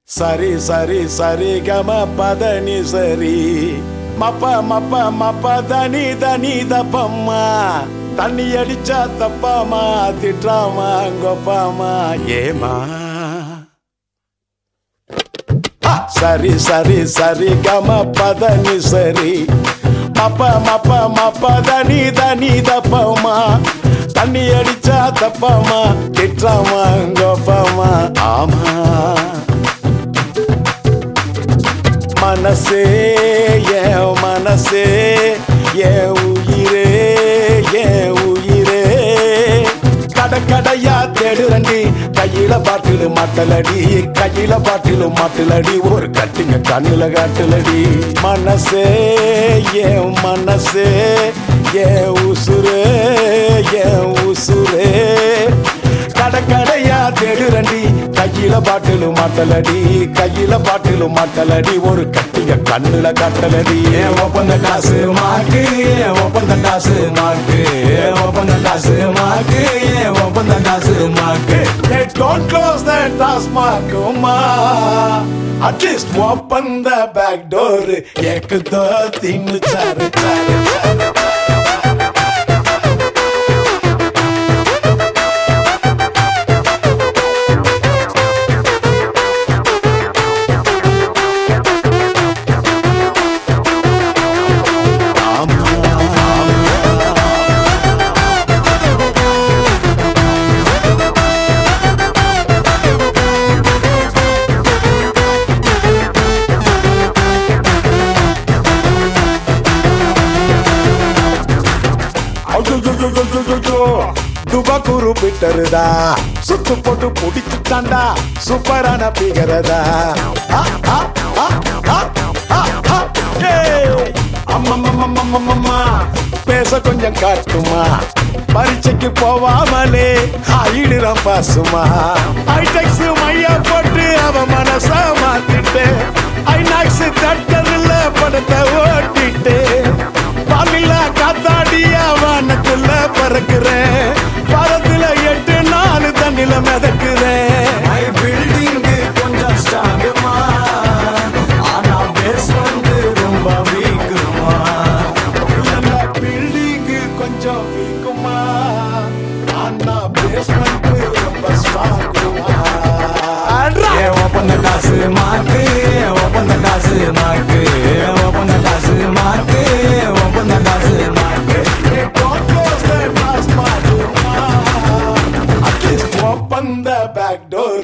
சரி சரி சரி கம பதனி சரி மப்ப மப்ப மப்ப தனி தனி தப்பம்மா தண்ணி அடிச்சா தப்பாமா திட்டாமா கொப்பாமா ஏமா ஆ, சரி சரி சரி கம பதனி சரி மப்ப மப்ப மப்ப தனி தனி தப்பம்மா தண்ணி அடிச்சா தப்பாமா திட்டாமா கொப்பாமா ஆமா மனசே என் மனசே என் உயிரே என் உயிரே கடை கடையா தேடுறண்டி கையில பாட்டிலு மாட்டலடி கையில பாட்டிலு மாட்டலடி ஒரு கட்டிங்க கண்ணுல காட்டுலடி மனசே என் மனசே என் உசுரே என் உசுரே கடை கடையா தேடுறண்டி கையில பாட்டிலு மாட்டலடி கையில பாட்டிலு மாட்டலடி ஒரு கட்டிய கண்ணுல கட்டலடி ஏன் ஒப்பந்த காசு மாக்கு ஏன் ஒப்பந்த காசு மாக்கு ஏன் ஒப்பந்த காசு மாக்கு ஏன் ஒப்பந்த காசு மாக்கு Hey, don't close that taskmark, ma. At least open the back door. एक दो तीन चार चार चार துபகுரு பிட்டருதா சுத்து போட்டு புடிச்சுட்டாண்டா சூப்பரான பிகரதா ஆ, ஆ, ஆ, ஆ, ஆ, ஆ. ஏய், அம்மம்மம்மம்மம்மம்மா, பேச கொஞ்சம் காட்டுமா பரீட்சைக்கு போவாமலே ஆயிடுறான் பாசுமா ஐடெக்ஸ் மையா போட்டு அவ மனச மாத்திட்டு ஐநாக்ஸ் தட்டதுல படத்தை ஓட்டிட்டு பாலில காத்தாடியா வானத்துல பறக்குறேன் பரத்துல எட்டு நாலு தண்ணில மிதக்குறேன் ஐ பில்டிங் கொஞ்சம் ஸ்ட்ராங்குமா ஆனா பேஸ்மெண்ட் ரொம்ப வீக்குமா பில்டிங் கொஞ்சம் வீக்குமா ஆனா பேஸ்மெண்ட் ரொம்ப ஸ்ட்ராங்குமா ஏன் ஒப்பந்த காசு மாக்கு ஏன் ஒப்பந்த காசு மாக்கு ஏன் ஒப்பந்த காசு மாக்கு ஏன் ஒப்பந்த காசு மாக்கு Don't close the taskmark, ma. At least open the back door.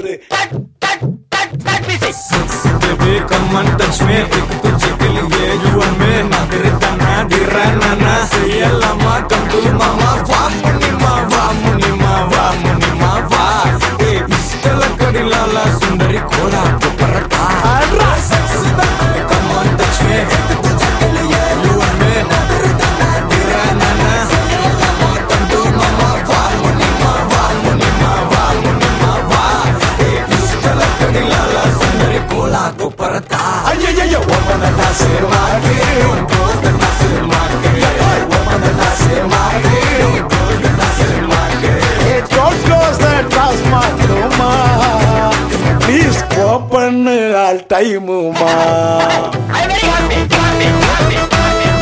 Baby, come and touch me एक तुझे के लिए you and me ना तेरे तना गिराना ना செய்யலாமா come to mama வா முனிமா வா முனிமா வா முனிமா வா ஏ இஷ்டல கடிலால சுந்தரி கோலா பரட்டா come on touch me एक तुझे के लिए you and me ना तेरे तना गिराना ना செய்யலாமா come to mama வா முனிமா வா முனிமா வா முனிமா வா ஏ இஷ்டல கடிலால சுந்தரி கோலா பரட்டா ஐயையையோ, ஒப்பந்த காசு மாக்கு ஒப்பந்த காசு மாக்கு ஒப்பந்த காசு மாக்கு ஒப்பந்த காசு மாக்கு Hey, don't close the taskmark, ma. Please open all time, ma. I'm very happy, happy, happy, happy.